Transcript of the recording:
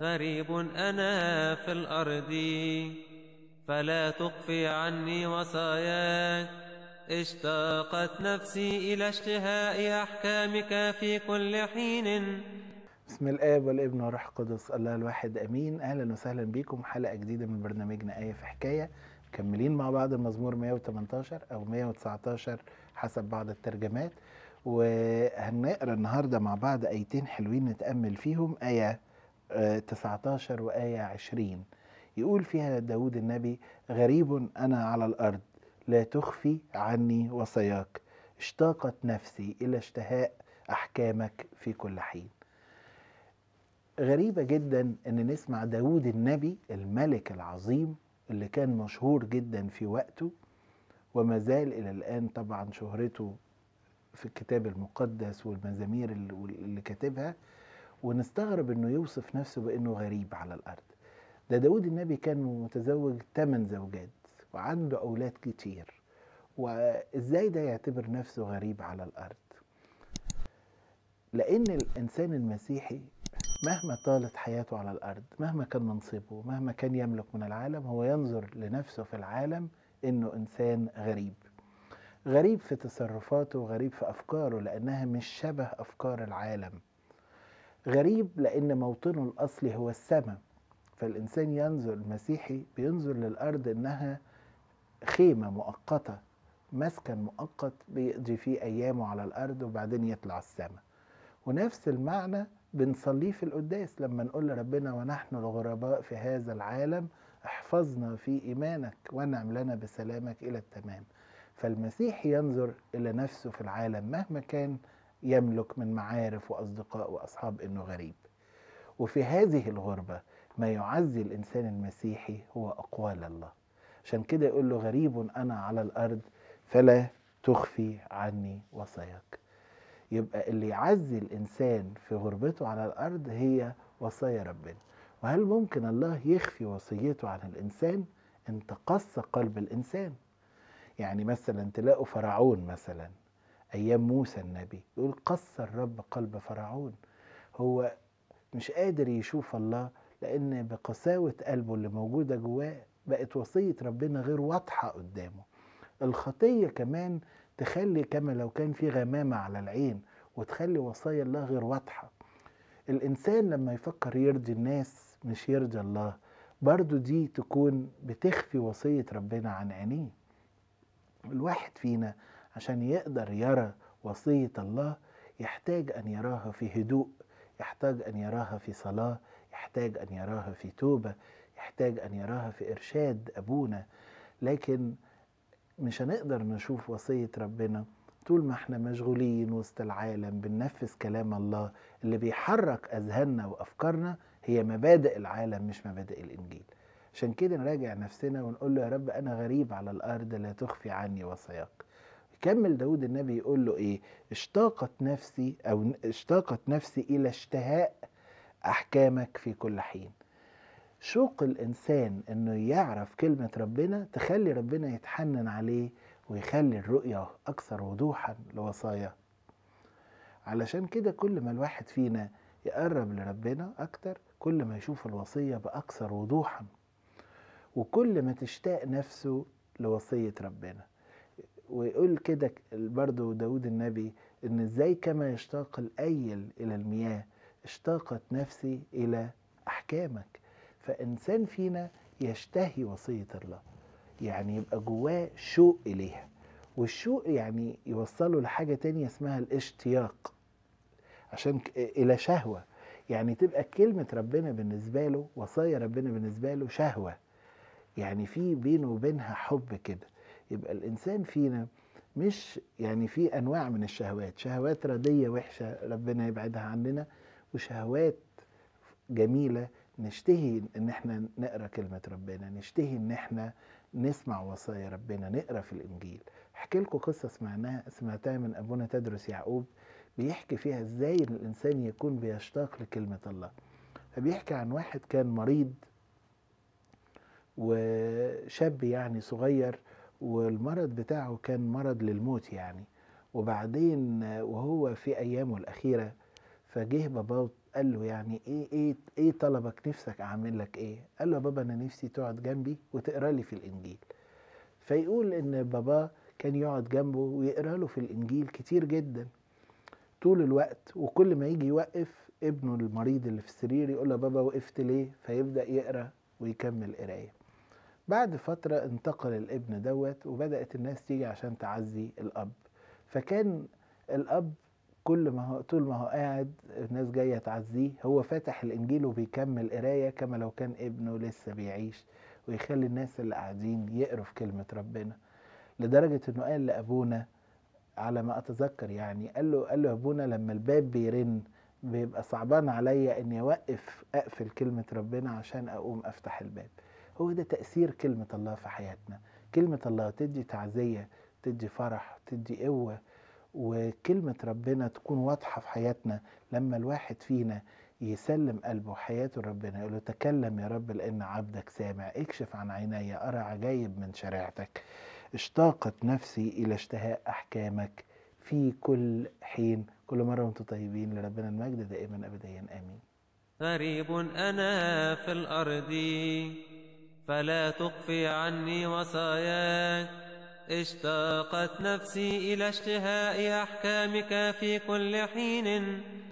غريب أنا في الأرض فلا تخفي عني وصاياك اشتاقت نفسي إلى اشتهاء أحكامك في كل حين بسم الآب والابن والروح القدس الله الواحد أمين أهلا وسهلا بكم حلقة جديدة من برنامجنا آية في حكاية مكملين مع بعض المزمور 118 أو 119 حسب بعض الترجمات وهنقرا النهارده مع بعض آيتين حلوين نتأمل فيهم آية آه، 19 وآية 20 يقول فيها داود النبي غريب أنا على الأرض لا تخفي عني وصاياك اشتاقت نفسي إلى اشتهاء أحكامك في كل حين غريبة جدا ان نسمع داود النبي الملك العظيم اللي كان مشهور جدا في وقته وما زال الى الان طبعا شهرته في الكتاب المقدس والمزامير اللي اللي كاتبها ونستغرب انه يوصف نفسه بانه غريب على الارض ده داود النبي كان متزوج ثمان زوجات وعنده اولاد كتير وازاي ده يعتبر نفسه غريب على الارض لان الانسان المسيحي مهما طالت حياته على الارض مهما كان منصبه مهما كان يملك من العالم هو ينظر لنفسه في العالم انه انسان غريب غريب في تصرفاته وغريب في افكاره لانها مش شبه افكار العالم غريب لان موطنه الاصلي هو السماء فالانسان ينظر المسيحي بينظر للارض انها خيمه مؤقته مسكن مؤقت بيقضي فيه ايامه على الارض وبعدين يطلع السماء ونفس المعنى بنصليه في القداس لما نقول لربنا ونحن الغرباء في هذا العالم احفظنا في ايمانك وانعم لنا بسلامك الى التمام فالمسيح ينظر الى نفسه في العالم مهما كان يملك من معارف واصدقاء واصحاب انه غريب وفي هذه الغربه ما يعزي الانسان المسيحي هو اقوال الله عشان كده يقول له غريب انا على الارض فلا تخفي عني وصاياك يبقى اللي يعزي الانسان في غربته على الارض هي وصايا ربنا وهل ممكن الله يخفي وصيته عن الانسان ان تقص قلب الانسان يعني مثلا تلاقوا فرعون مثلا ايام موسى النبي يقول قص الرب قلب فرعون هو مش قادر يشوف الله لان بقساوه قلبه اللي موجوده جواه بقت وصيه ربنا غير واضحه قدامه الخطيه كمان تخلي كما لو كان في غمامه على العين وتخلي وصايا الله غير واضحه الانسان لما يفكر يرضي الناس مش يرضي الله برضو دي تكون بتخفي وصيه ربنا عن عينيه الواحد فينا عشان يقدر يرى وصيه الله يحتاج ان يراها في هدوء يحتاج ان يراها في صلاه يحتاج ان يراها في توبه يحتاج ان يراها في ارشاد ابونا لكن مش هنقدر نشوف وصية ربنا طول ما احنا مشغولين وسط العالم بننفذ كلام الله اللي بيحرك أذهاننا وأفكارنا هي مبادئ العالم مش مبادئ الإنجيل عشان كده نراجع نفسنا ونقول له يا رب أنا غريب على الأرض لا تخفي عني وصاياك يكمل داود النبي يقول له إيه اشتاقت نفسي أو اشتاقت نفسي إلى اشتهاء أحكامك في كل حين شوق الإنسان إنه يعرف كلمة ربنا تخلي ربنا يتحنن عليه ويخلي الرؤية أكثر وضوحا لوصاياه علشان كده كل ما الواحد فينا يقرب لربنا أكتر كل ما يشوف الوصية بأكثر وضوحا وكل ما تشتاق نفسه لوصية ربنا ويقول كده برضو داود النبي إن إزاي كما يشتاق الأيل إلى المياه اشتاقت نفسي إلى أحكامك فإنسان فينا يشتهي وصية الله يعني يبقى جواه شوق إليها والشوق يعني يوصله لحاجة تانية اسمها الاشتياق عشان ك- إلى شهوة يعني تبقى كلمة ربنا بالنسبة له وصايا ربنا بالنسبة له شهوة يعني في بينه وبينها حب كده يبقى الإنسان فينا مش يعني في أنواع من الشهوات شهوات ردية وحشة ربنا يبعدها عننا وشهوات جميلة نشتهي ان احنا نقرا كلمة ربنا نشتهي ان احنا نسمع وصايا ربنا نقرا في الانجيل احكي لكم قصة سمعناها سمعتها من ابونا تدرس يعقوب بيحكي فيها ازاي ان الانسان يكون بيشتاق لكلمة الله فبيحكي عن واحد كان مريض وشاب يعني صغير والمرض بتاعه كان مرض للموت يعني وبعدين وهو في ايامه الاخيره فجه باباه قال له يعني ايه ايه ايه طلبك نفسك اعمل لك ايه قال له يا بابا انا نفسي تقعد جنبي وتقرا لي في الانجيل فيقول ان باباه كان يقعد جنبه ويقرا له في الانجيل كتير جدا طول الوقت وكل ما يجي يوقف ابنه المريض اللي في السرير يقول له بابا وقفت ليه فيبدا يقرا ويكمل قرايه بعد فتره انتقل الابن دوت وبدات الناس تيجي عشان تعزي الاب فكان الاب كل ما هو طول ما هو قاعد الناس جايه تعزيه هو فاتح الانجيل وبيكمل قرايه كما لو كان ابنه لسه بيعيش ويخلي الناس اللي قاعدين يقروا في كلمه ربنا لدرجه انه قال لابونا على ما اتذكر يعني قال له قال له يا ابونا لما الباب بيرن بيبقى صعبان عليا اني اوقف اقفل كلمه ربنا عشان اقوم افتح الباب هو ده تاثير كلمه الله في حياتنا كلمه الله تدي تعزيه تدي فرح تدي قوه وكلمة ربنا تكون واضحة في حياتنا لما الواحد فينا يسلم قلبه وحياته لربنا يقول له تكلم يا رب لأن عبدك سامع اكشف عن عيني أرى عجايب من شريعتك اشتاقت نفسي إلى اشتهاء أحكامك في كل حين كل مرة وانتم طيبين لربنا المجد دائما أبديا آمين غريب أنا في الأرض فلا تخفي عني وصاياك اشتاقت نفسي إلى اشتهاء أحكامك في كل حين